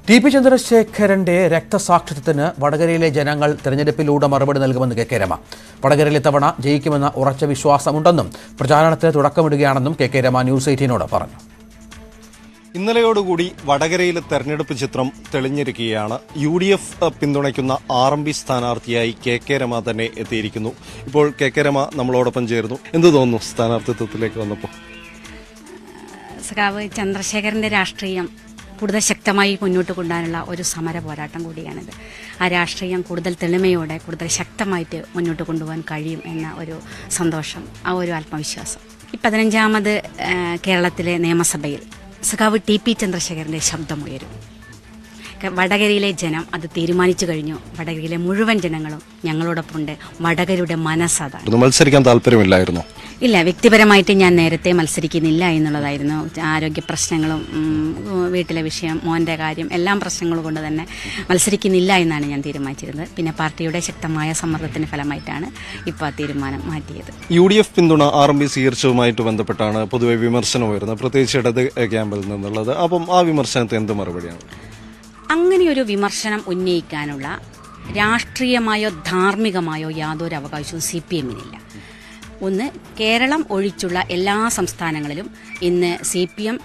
T P ചന്ദ്രശേഖരന്റെ രക്തസാക്ഷിത്വത്തിന് വടകരയിലെ ജനങ്ങൾ തെരഞ്ഞെടുപ്പിലൂടെ മറുപടി നൽകുമെന്ന് കെ കെ രമ വടകരയിൽ ഇത്തവണ ജയിക്കുമെന്ന ഉറച്ച വിശ്വാസമുണ്ടെന്നും പ്രചാരണത്തിന് തുടക്കമിടുകയാണെന്നും കെ കെ രമ ന്യൂസ് എയ്റ്റീനോട് പറഞ്ഞു ഇന്നലെയോടുകൂടി വടകരയിലെ തെരഞ്ഞെടുപ്പ് ചിത്രം തെളിഞ്ഞിരിക്കുകയാണ് യു ഡി എഫ് പിന്തുണയ്ക്കുന്ന ആർ എം പി സ്ഥാനാർത്ഥിയായി കെ കെ രമ തന്നെ എത്തിയിരിക്കുന്നു ഇപ്പോൾ കെ കെ രമ നമ്മളോടൊപ്പം ചേർന്നു എന്ത് തോന്നുന്നു സ്ഥാനാർത്ഥിത്വത്തിലേക്ക് വന്നപ്പോൾ സഖാവ് ചന്ദ്രശേഖരന്റെ രാഷ്ട്രീയം കൂടുതൽ ശക്തമായി മുന്നോട്ട് കൊണ്ടുപോകാനുള്ള ഒരു സമര പോരാട്ടം കൂടിയാണിത് ആ രാഷ്ട്രീയം കൂടുതൽ തെളിമയോടെ കൂടുതൽ ശക്തമായിട്ട് മുന്നോട്ട് കൊണ്ടുപോകാൻ കഴിയും എന്ന ഒരു സന്തോഷം ആ ഒരു ആത്മവിശ്വാസം ഈ പതിനഞ്ചാമത് ആ, കേരളത്തിലെ നിയമസഭയിൽ സഖാവ് ടി പി ചന്ദ്രശേഖരന്റെ ശബ്ദമുയരും ക- വടകരയിലെ ജനം അത് തീരുമാനിച്ചു കഴിഞ്ഞു വടകരയിലെ മുഴുവൻ ജനങ്ങളും ഞങ്ങളോടൊപ്പമുണ്ട് വടകരയുടെ മനസ്സതാണ് ഒന്ന് മത്സരിക്കാൻ താല്പര്യമില്ലായിരുന്നോ ഇല്ല വ്യക്തിപരമായിട്ട് ഞാൻ നേരത്തെ മത്സരിക്കുന്നില്ല എന്നുള്ളതായിരുന്നു ആരോഗ്യ പ്രശ്നങ്ങളും ഉം, വീട്ടിലെ വിഷയം മോന്റെ കാര്യം എല്ലാം പ്രശ്നങ്ങൾ കൊണ്ട് തന്നെ മത്സരിക്കുന്നില്ല എന്നാണ് ഞാൻ തീരുമാനിച്ചിരുന്നത് പിന്നെ പാർട്ടിയുടെ ശക്തമായ സമ്മർദ്ദത്തിന് ഫലമായിട്ടാണ് ഇപ്പോൾ ആ തീരുമാനം മാറ്റിയത് യു ഡി എഫ് പിന്തുണ ആർ എം പി സ്വീകരിച്ചതുമായിട്ട് ബന്ധപ്പെട്ടാണ് പൊതുവെ വിമർശനം വരുന്നത് പ്രത്യേകിച്ച് ഇടത് ക്യാമ്പിൽ നിന്നുള്ളത് അപ്പം ആ വിമർശനത്തെ എന്ത് മറുപടിയാണ് അങ്ങനെയൊരു വിമർശനം ഉന്നയിക്കാനുള്ള രാഷ്ട്രീയമായോ ധാർമ്മികമായോ യാതൊരു അവകാശവും സി പി എമ്മിനില്ല ഒന്ന് കേരളം ഒഴിച്ചുള്ള എല്ലാ സംസ്ഥാനങ്ങളിലും ഇന്ന് C P M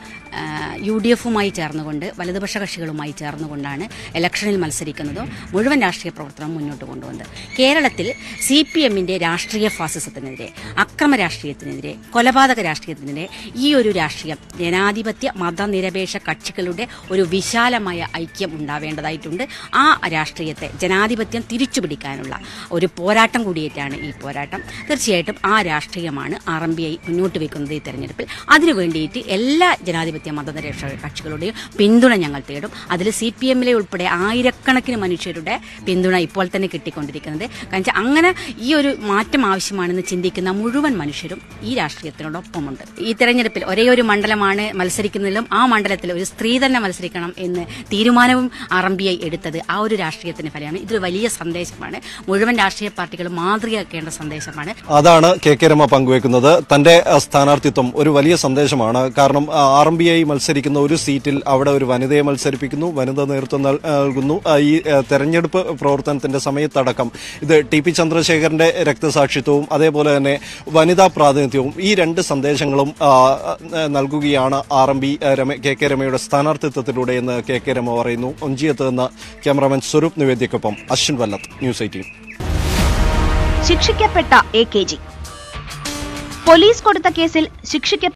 U D എഫുമായി ചേർന്നുകൊണ്ട് വലതുപക്ഷ കക്ഷികളുമായി ചേർന്നുകൊണ്ടാണ് ഇലക്ഷനിൽ മത്സരിക്കുന്നതും മുഴുവൻ രാഷ്ട്രീയ പ്രവർത്തനവും മുന്നോട്ട് കൊണ്ടുവന്നത് കേരളത്തിൽ സി പി എമ്മിന്റെ രാഷ്ട്രീയ ഫാസിസത്തിനെതിരെ അക്രമ രാഷ്ട്രീയത്തിനെതിരെ കൊലപാതക രാഷ്ട്രീയത്തിനെതിരെ ഈ ഒരു രാഷ്ട്രീയം ജനാധിപത്യ മതനിരപേക്ഷ കക്ഷികളുടെ ഒരു വിശാലമായ ഐക്യം ഉണ്ടാവേണ്ടതായിട്ടുണ്ട് ആ രാഷ്ട്രീയത്തെ ജനാധിപത്യം തിരിച്ചുപിടിക്കാനുള്ള ഒരു പോരാട്ടം കൂടിയേറ്റാണ് ഈ പോരാട്ടം തീർച്ചയായിട്ടും ആ രാഷ്ട്രീയമാണ് ആർ എം ബി ഐ മുന്നോട്ട് വെക്കുന്നത് ഈ തെരഞ്ഞെടുപ്പിൽ അതിനു വേണ്ടിയിട്ട് എല്ലാ ജനാധിപത്യ മതനിരപേക്ഷ കക്ഷികളുടെയും പിന്തുണ ഞങ്ങൾ തേടും അതിൽ സി പി എമ്മിലെ ഉൾപ്പെടെ ആയിരക്കണക്കിന് മനുഷ്യരുടെ പിന്തുണ ഇപ്പോൾ തന്നെ കിട്ടിക്കൊണ്ടിരിക്കുന്നത് കാരണം വെച്ചാൽ അങ്ങനെ ഈ ഒരു മാറ്റം ആവശ്യമാണെന്ന് ചിന്തിക്കുന്ന മുഴുവൻ മനുഷ്യരും ഈ രാഷ്ട്രീയത്തിനോടൊപ്പമുണ്ട് ഈ തെരഞ്ഞെടുപ്പിൽ ഒരേ ഒരു മണ്ഡലമാണ് മത്സരിക്കുന്നതിലും ആ മണ്ഡലത്തിൽ ഒരു സ്ത്രീ തന്നെ മത്സരിക്കണം എന്ന് തീരുമാനവും ആർ എം ബി ഐ എടുത്തത് ആ ഒരു രാഷ്ട്രീയത്തിന് ഫലമാണ് ഇതൊരു വലിയ സന്ദേശമാണ് മുഴുവൻ രാഷ്ട്രീയ പാർട്ടികളും മാതൃകയാക്കേണ്ട സന്ദേശമാണ് അതാണ് കെ കെ രമ പങ്കുവെക്കുന്നത് തന്റെ ആ, സ്ഥാനാർത്ഥിത്വം ഒരു വലിയ സന്ദേശമാണ് കാരണം ആർ എം ബി ഐ മത്സരിക്കുന്ന ഒരു സീറ്റിൽ അവിടെ ഒരു വനിതയെ മത്സരിപ്പിക്കുന്നു വനിത നേതൃത്വം നൽ- നൽകുന്നു ആ, ഈ ആ, തെരഞ്ഞെടുപ്പ് പ്രവർത്തനത്തിന്റെ സമയത്തടക്കം ഇത് ടി പി ചന്ദ്രശേഖരന്റെ രക്തസാക്ഷിത്വവും അതേപോലെ തന്നെ വനിതാ പ്രാതിനിധ്യവും ഈ രണ്ട് സന്ദേശങ്ങളും ആ, ആ, നൽകുകയാണ് R M B K K രമയുടെ സ്ഥാനാർത്ഥിത്വത്തിലൂടെ എന്ന് കെ കെ രമ പറയുന്നു ഒഞ്ചിയത്ത് നിന്ന് ക്യാമറാമാൻ സ്വരൂപ് നിവേദ്യക്കൊപ്പം അശ്വിൻ വല്ലത്ത് ന്യൂസ് എയ്റ്റീൻ ശിക്ഷിക്കപ്പെട്ട എ കെ ജി പോലീസ് കൊടുത്ത കേസിൽ ശിക്ഷിക്കപ്പെട്ട